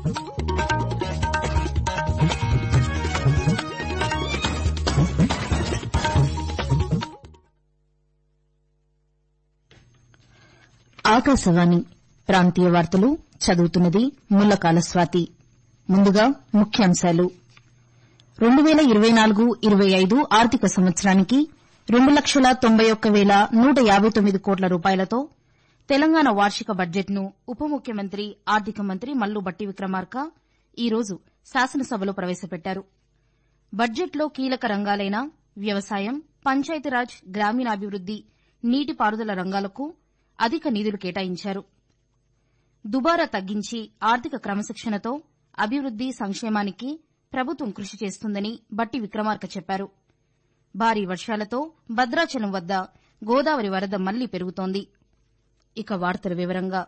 ఆకాశవాణి ప్రాంతీయ వార్తలు చదువుతున్నది ముల్లకాల స్వాతి ముందుగా ముఖ్యాంశాలు రెండు వేల ఇరవై నాలుగు ఇరవై ఐదు ఆర్థిక సంవత్సరానికి రెండు లక్షల తొంభై ఒక్క వేల నూట యాబై తొమ్మిది కోట్ల రూపాయలతో తెలంగాణ వార్షిక బడ్జెట్ను ఉప ముఖ్యమంత్రి ఆర్థిక మంత్రి మల్లు బట్టి విక్రమార్క ఈ రోజు శాసనసభలో ప్రవేశపెట్టారు బడ్జెట్లో కీలక రంగాలైన వ్యవసాయం పంచాయతీరాజ్ గ్రామీణాభివృద్ది నీటిపారుదల రంగాలకు అధిక నిధులు కేటాయించారు దుబారా తగ్గించి ఆర్థిక క్రమశిక్షణతో అభివృద్ది సంక్షేమానికి ప్రభుత్వం కృషి చేస్తుందని బట్టి విక్రమార్క చెప్పారు భారీ వర్షాలతో భద్రాచలం వద్ద గోదావరి వరద మళ్లీ పెరుగుతోంది ఇక వార్తల వివరంగా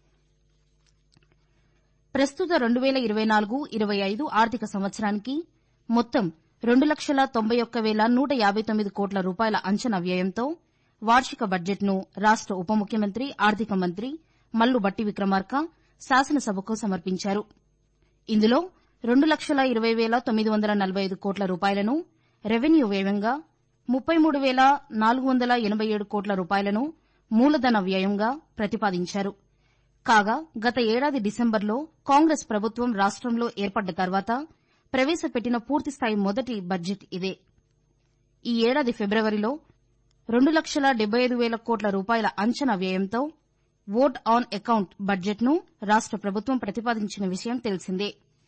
ప్రస్తుత రెండు వేల ఇరవై నాలుగు ఇరవై ఐదు ఆర్థిక సంవత్సరానికి మొత్తం రెండు లక్షల తొంభై ఒక్క వేల నూట యాబై తొమ్మిది కోట్ల రూపాయల అంచనా వ్యయంతో వార్షిక బడ్జెట్ను రాష్ట ఉప ముఖ్యమంత్రి ఆర్థిక మంత్రి మల్లు బట్టి విక్రమార్క శాసనసభకు సమర్పించారు ఇందులో రెండు లక్షల ఇరవై వేల తొమ్మిది వందల నలభై ఐదు కోట్ల రూపాయలను రెవెన్యూ వ్యయంగా ముప్పై మూడు వేల నాలుగు వందల ఎనబై ఏడు కోట్ల రూపాయలను మూలధన వ్యయంగా ప్రతిపాదించారు కాగా గత ఏడాది డిసెంబర్లో కాంగ్రెస్ ప్రభుత్వం రాష్టంలో ఏర్పడ్డ తర్వాత ప్రవేశపెట్టిన పూర్తిస్థాయి మొదటి బడ్జెట్ ఇదే ఈ ఏడాది ఫిబ్రవరిలో రెండు లక్షల డెబ్బై ఐదు వేల కోట్ల రూపాయల అంచనా వ్యయంతో ఓట్ ఆన్ అకౌంట్ బడ్జెట్ను రాష్ట ప్రభుత్వం ప్రతిపాదించిన విషయం తెలిసిందే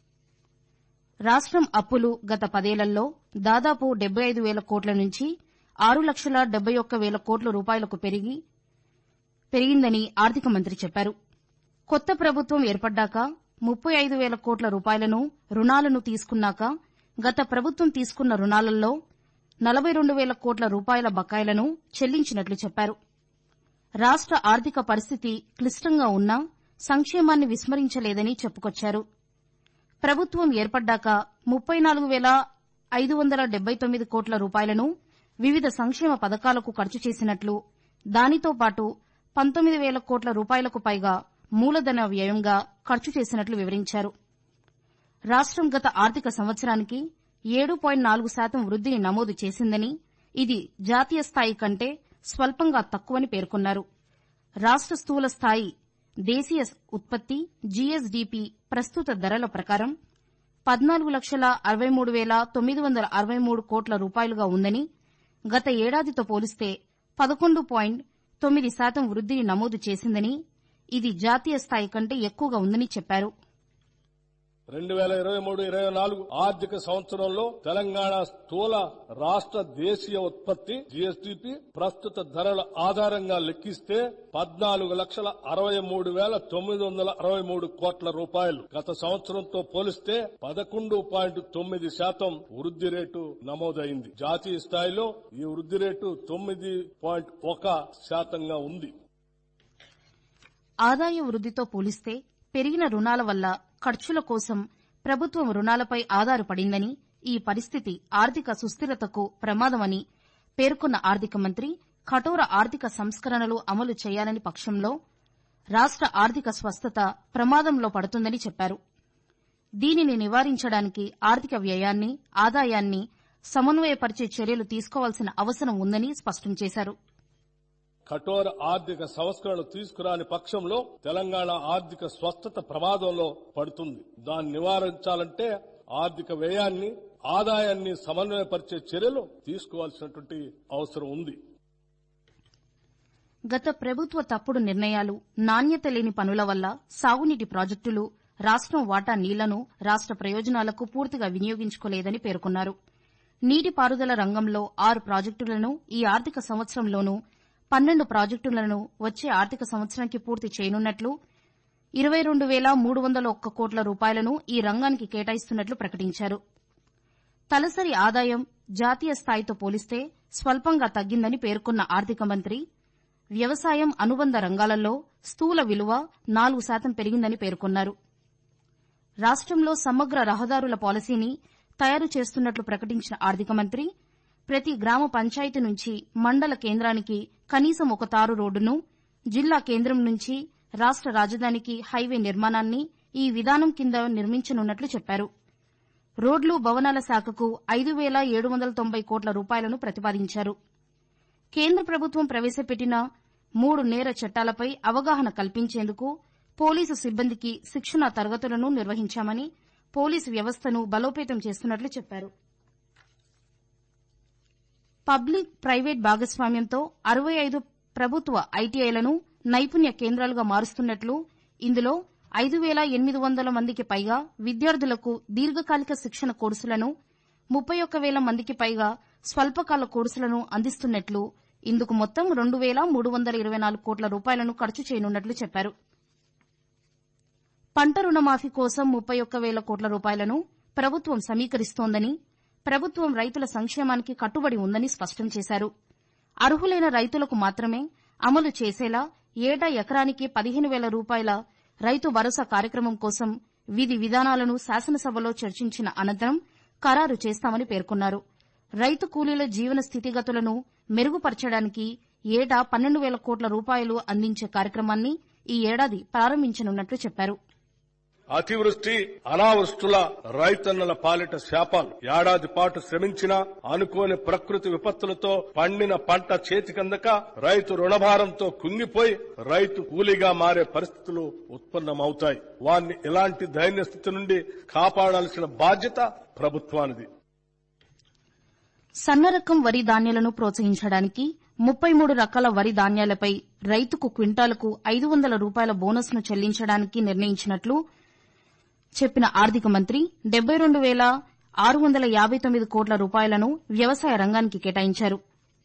రాష్టం అప్పులు గత పదేళ్లలో దాదాపు డెబ్బై ఐదు వేల కోట్ల నుంచి ఆరు లక్షల డెబ్బై ఒక్క వేల కోట్ల రూపాయలకు పెరిగి పెరిగిందని ఆర్థిక మంత్రి చెప్పారు కొత్త ప్రభుత్వం ఏర్పడ్డాక ముప్పై ఐదు వేల కోట్ల రూపాయలను రుణాలను తీసుకున్నాక గత ప్రభుత్వం తీసుకున్న రుణాలలో నలభై రెండు వేల కోట్ల రూపాయల బకాయిలను చెల్లించినట్లు చెప్పారు రాష్ట ఆర్థిక పరిస్థితి క్లిష్టంగా ఉన్నా సంక్షేమాన్ని విస్మరించలేదని చెప్పుకొచ్చారు ప్రభుత్వం ఏర్పడ్డాక ముప్పై నాలుగు వేల ఐదు వందల డెబ్బై తొమ్మిది కోట్ల రూపాయలను వివిధ సంక్షేమ పథకాలకు ఖర్చు చేసినట్లు దానితో పాటు పంతొమ్మిది వేల కోట్ల రూపాయలకు పైగా మూలధన వ్యయంగా ఖర్చు చేసినట్లు వివరించారు రాష్టం గత ఆర్థిక సంవత్సరానికి ఏడు పాయింట్ నాలుగు శాతం వృద్దిని నమోదు చేసిందని ఇది జాతీయ స్థాయి కంటే స్వల్పంగా తక్కువని పేర్కొన్నారు రాష్ట స్థూల స్థాయి దేశీయ ఉత్పత్తి జీఎస్డీపీ ప్రస్తుత ధరల ప్రకారం పద్నాలుగు లక్షల అరవై మూడు వేల తొమ్మిది వందల అరవై మూడు కోట్ల రూపాయలుగా ఉందని గత ఏడాదితో పోలిస్తే పదకొండు పాయింట్ తొమ్మిది శాతం వృద్దిని నమోదు చేసిందని ఇది జాతీయ స్థాయి కంటే ఎక్కువగా ఉందని చెప్పారు రెండు వేల ఇరవై మూడు ఇరవై నాలుగు ఆర్థిక సంవత్సరంలో తెలంగాణ స్థూల రాష్ట్ర దేశీయ ఉత్పత్తి జీఎస్డీపీ ప్రస్తుత ధరల ఆధారంగా లెక్కిస్తే పద్నాలుగు లక్షల అరవై మూడు వేల తొమ్మిది వందల అరవై మూడు కోట్ల రూపాయలు గత సంవత్సరంతో పోలిస్తే పదకొండు పాయింట్ తొమ్మిది శాతం వృద్ది రేటు నమోదైంది జాతీయ స్థాయిలో ఈ వృద్ది రేటు తొమ్మిది పాయింట్ ఒక శాతంగా ఉంది ఆదాయ వృద్దితో పోలిస్తే పెరిగిన రుణాల వల్ల ఖర్చుల కోసం ప్రభుత్వం రుణాలపై ఆధారపడిందని ఈ పరిస్థితి ఆర్థిక సుస్థిరతకు ప్రమాదమని పేర్కొన్న ఆర్థిక మంత్రి కఠోర ఆర్థిక సంస్కరణలు అమలు చేయాలని పక్షంలో రాష్ట ఆర్థిక స్వస్థత ప్రమాదంలో పడుతుందని చెప్పారు దీనిని నివారించడానికి ఆర్థిక వ్యయాన్ని ఆదాయాన్ని సమన్వయపరిచే చర్యలు తీసుకోవాల్సిన అవసరం ఉందని స్పష్టం చేశారు కఠోర ఆర్థిక సంస్కరణలు తీసుకురాని పక్షంలో తెలంగాణ ఆర్థిక స్వస్థత ప్రమాదంలో పడుతుంది దాన్ని నివారించాలంటే ఆర్థిక వ్యయాన్ని ఆదాయాన్ని సమన్వయపరిచే చర్యలు తీసుకోవాల్సినటువంటి అవసరం ఉంది గత ప్రభుత్వ తప్పుడు నిర్ణయాలు నాణ్యత లేని పనుల వల్ల సాగునీటి ప్రాజెక్టులు రాష్టం వాటా నీళ్లను రాష్ట ప్రయోజనాలకు పూర్తిగా వినియోగించుకోలేదని పేర్కొన్నారు నీటిపారుదల రంగంలో ఆరు ప్రాజెక్టులను ఈ ఆర్థిక సంవత్సరంలోనూ పన్నెండు ప్రాజెక్టులను వచ్చే ఆర్థిక సంవత్సరానికి పూర్తి చేయనున్నట్లు ఇరవై రెండు వేల మూడు వందల ఒక్క కోట్ల రూపాయలను ఈ రంగానికి కేటాయిస్తున్నట్లు ప్రకటించారు తలసరి ఆదాయం జాతీయ స్థాయితో పోలిస్తే స్వల్పంగా తగ్గిందని పేర్కొన్న ఆర్థిక మంత్రి వ్యవసాయం అనుబంధ రంగాలలో స్థూల విలువ నాలుగు శాతం పెరిగిందని పేర్కొన్నారు రాష్టంలో సమగ్ర రహదారుల పాలసీని తయారు చేస్తున్నట్లు ప్రకటించిన ఆర్థిక మంత్రి ప్రతి గ్రామ పంచాయతీ నుంచి మండల కేంద్రానికి కనీసం ఒక తారు రోడ్డును జిల్లా కేంద్రం నుంచి రాష్ట రాజధానికి హైవే నిర్మాణాన్ని ఈ విధానం కింద నిర్మించనున్నట్లు చెప్పారు రోడ్లు భవనాల శాఖకు ఐదు వేల ఏడు వందల తొంభై కోట్ల రూపాయలను ప్రతిపాదించారు కేంద్ర ప్రభుత్వం ప్రవేశపెట్టిన మూడు నేర చట్టాలపై అవగాహన కల్పించేందుకు పోలీసు సిబ్బందికి శిక్షణా తరగతులను నిర్వహించామని పోలీసు వ్యవస్థను బలోపేతం చేస్తున్నట్లు చెప్పారు పబ్లిక్ ప్రైవేట్ భాగస్వామ్యంతో అరవై ఐదు ప్రభుత్వ ఐటీఐలను నైపుణ్య కేంద్రాలుగా మారుస్తున్నట్లు ఇందులో ఐదు వేల ఎనిమిది వందల మందికి పైగా విద్యార్థులకు దీర్ఘకాలిక శిక్షణ కోర్సులను ముప్పై ఒక్క వేల మందికి పైగా స్వల్పకాల కోర్సులను అందిస్తున్నట్లు ఇందుకు మొత్తం రెండు వేల మూడు వందల ఇరవై నాలుగు కోట్ల రూపాయలను ఖర్చు చేయనున్నట్లు చెప్పారు పంట రుణమాఫీ కోసం ముప్పై ఒక్క వేల కోట్ల రూపాయలను ప్రభుత్వం సమీకరిస్తోందని ప్రభుత్వం రైతుల సంక్షేమానికి కట్టుబడి ఉందని స్పష్టం చేశారు అర్హులైన రైతులకు మాత్రమే అమలు చేసేలా ఏటా ఎకరానికి పదిహేను వేల రూపాయల రైతు భరోసా కార్యక్రమం కోసం విధి విధానాలను శాసనసభలో చర్చించిన అనంతరం ఖరారు చేస్తామని పేర్కొన్నారు రైతు కూలీల జీవన స్థితిగతులను మెరుగుపరచడానికి ఏటా పన్నెండు వేల కోట్ల రూపాయలు అందించే కార్యక్రమాన్ని ఈ ఏడాది ప్రారంభించనున్నట్లు చెప్పారు అతివృష్టి అనావృష్టుల రైతన్నల పాలిట శాపాలు ఏడాది పాటు శ్రమించిన అనుకోని ప్రకృతి విపత్తులతో పండిన పంట చేతికందక రైతు రుణభారంతో కుంగిపోయి రైతు కూలీగా మారే పరిస్థితులు ఉత్పన్నమవుతాయి వారిని ఇలాంటి దైన్య స్థితి నుండి కాపాడాల్సిన బాధ్యత ప్రభుత్వానిది సన్నరకం వరి ధాన్యాలను ప్రోత్సహించడానికి ముప్పై మూడు రకాల వరి ధాన్యాలపై రైతుకు క్వింటాలకు ఐదు వందల రూపాయల బోనస్ను చెల్లించడానికి నిర్ణయించినట్లు చెప్పిన ఆర్థిక మంత్రి డెబ్బై రెండు వేల ఆరు వందల యాబై తొమ్మిది కోట్ల రూపాయలను వ్యవసాయ రంగానికి కేటాయించారు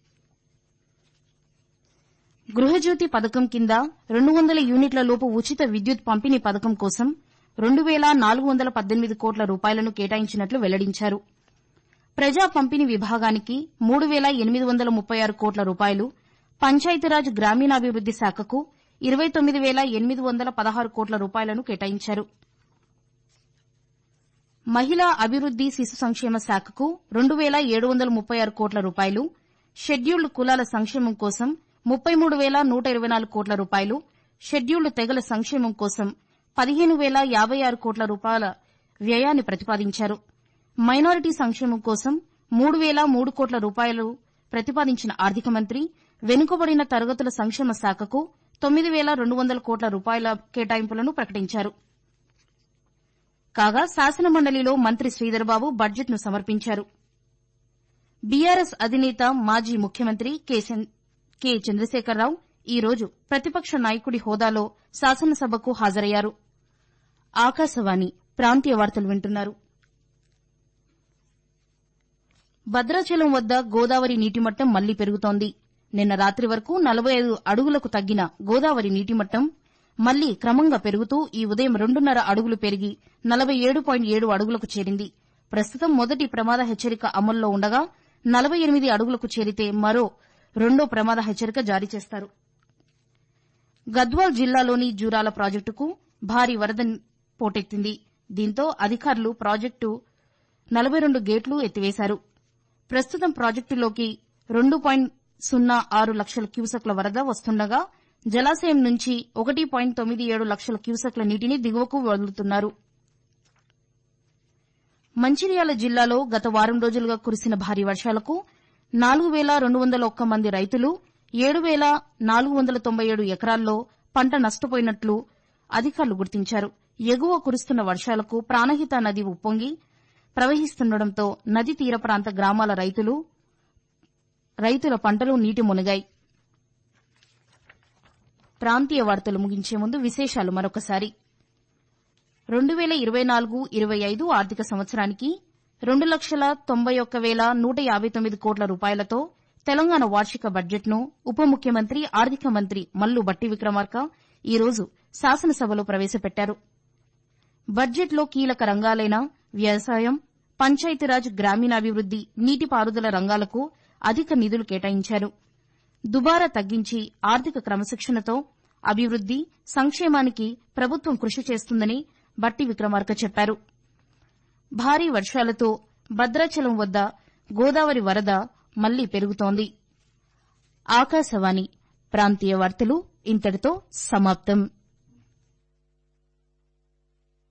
గృహజ్యోతి పథకం కింద రెండు వందల యూనిట్ల లోపు ఉచిత విద్యుత్ పంపిణీ పథకం కోసం రెండు వేల నాలుగు వందల పద్దెనిమిది కోట్ల రూపాయలను కేటాయించినట్లు వెల్లడించారు ప్రజా పంపిణీ విభాగానికి మూడు వేల ఎనిమిది వందల ముప్పై ఆరు కోట్ల రూపాయలు పంచాయతీరాజ్ గ్రామీణాభివృద్ది శాఖకు ఇరవై తొమ్మిది వేల ఎనిమిది వందల పదహారు కోట్ల రూపాయలను కేటాయించారు మహిళా అభివృద్ది శిశు సంక్షేమ శాఖకు రెండు వేల ఏడు వందల ముప్పై ఆరు కోట్ల రూపాయలు షెడ్యూల్డ్ కులాల సంక్షేమం కోసం ముప్పై మూడు వేల నూట ఇరవై నాలుగు కోట్ల రూపాయలు షెడ్యూల్డ్ తెగల సంక్షేమం కోసం పదిహేను వేల యాబై ఆరు కోట్ల రూపాయల వ్యయాన్ని ప్రతిపాదించారు మైనారిటీ సంక్షేమం కోసం మూడు వేల మూడు కోట్ల రూపాయలు ప్రతిపాదించిన ఆర్థిక మంత్రి వెనుకబడిన తరగతుల సంక్షేమ శాఖకు తొమ్మిది వేల రెండు వందల కోట్ల రూపాయల కేటాయింపులను ప్రకటించారు కాగా శాసనమండలిలో మంత్రి శ్రీధర్బాబు బడ్జెట్ను సమర్పించారు బీఆర్ఎస్ అధినేత మాజీ ముఖ్యమంత్రి కె చంద్ర- కె చంద్రశేఖరరావు ఈ రోజు ప్రతిపక్ష నాయకుడి హోదాలో శాసనసభకు హాజరయ్యారు ఆకాశవాణి ప్రాంతీయ వార్తలు వింటున్నారు భద్రాచలం వద్ద గోదావరి నీటిమట్టం మళ్లీ పెరుగుతోంది నిన్న రాత్రి వరకు నలభై ఐదు అడుగులకు తగ్గిన గోదావరి నీటిమట్టం మళ్లీ క్రమంగా పెరుగుతూ ఈ ఉదయం రెండున్నర అడుగులు పెరిగి నలభై ఏడు పాయింట్ ఏడు అడుగులకు చేరింది ప్రస్తుతం మొదటి ప్రమాద హెచ్చరిక అమల్లో ఉండగా నలభై ఎనిమిది అడుగులకు చేరితే మరో రెండో ప్రమాద హెచ్చరిక జారీ చేస్తారు గద్వాల్ జిల్లాలోని జూరాల ప్రాజెక్టుకు భారీ వరద పోటెత్తింది దీంతో అధికారులు ప్రాజెక్టు నలభై రెండు గేట్లు ఎత్తివేశారు ప్రస్తుతం ప్రాజెక్టులోకి రెండు పాయింట్ సున్నా ఆరు లక్షల క్యూసెక్ల వరద వస్తుండగా జలాశయం నుంచి ఒకటి పాయింట్ తొమ్మిది ఏడు లక్షల క్యూసెక్ల నీటిని దిగువకు వదులుతున్నారు మంచిర్యాల జిల్లాలో గత వారం రోజులుగా కురిసిన భారీ వర్షాలకు నాలుగు వేల రెండు వందల ఒక్క మంది రైతులు ఏడు వేల నాలుగు వందల తొంభై ఏడు ఎకరాల్లో పంట నష్టపోయినట్లు అధికారులు గుర్తించారు ఎగువ కురుస్తున్న వర్షాలకు ప్రాణహిత నది ఉప్పొంగి ప్రవహిస్తుండటంతో నది తీర ప్రాంత గ్రామాల రైతులు రైతుల పంటలు నీటి మునిగాయి ప్రాంతీయ వార్తలు ముగించే ముందు విశేషాలు మరొకసారి రెండు వేల ఇరవై నాలుగు ఇరవై ఐదు ఆర్థిక సంవత్సరానికి రెండు లక్షల తొంభై ఒక్క వేల నూట యాబై తొమ్మిది కోట్ల రూపాయలతో తెలంగాణ వార్షిక బడ్జెట్ను ఉప ముఖ్యమంత్రి ఆర్థిక మంత్రి మల్లు బట్టి విక్రమార్క ఈ రోజు శాసనసభలో ప్రవేశపెట్టారు బడ్జెట్లో కీలక రంగాలైన వ్యవసాయం పంచాయతీరాజ్ గ్రామీణాభివృద్ది నీటిపారుదల రంగాలకు అధిక నిధులు కేటాయించారు దుబారా తగ్గించి ఆర్థిక క్రమశిక్షణతో అభివృద్ది సంక్షేమానికి ప్రభుత్వం కృషి చేస్తుందని బట్టి విక్రమార్క చెప్పారు భారీ వర్షాలతో భద్రాచలం వద్ద గోదావరి వరద మళ్లీ పెరుగుతోంది ఆకాశవాణి ప్రాంతీయ వార్తలు ఇంతటితో సమాప్తం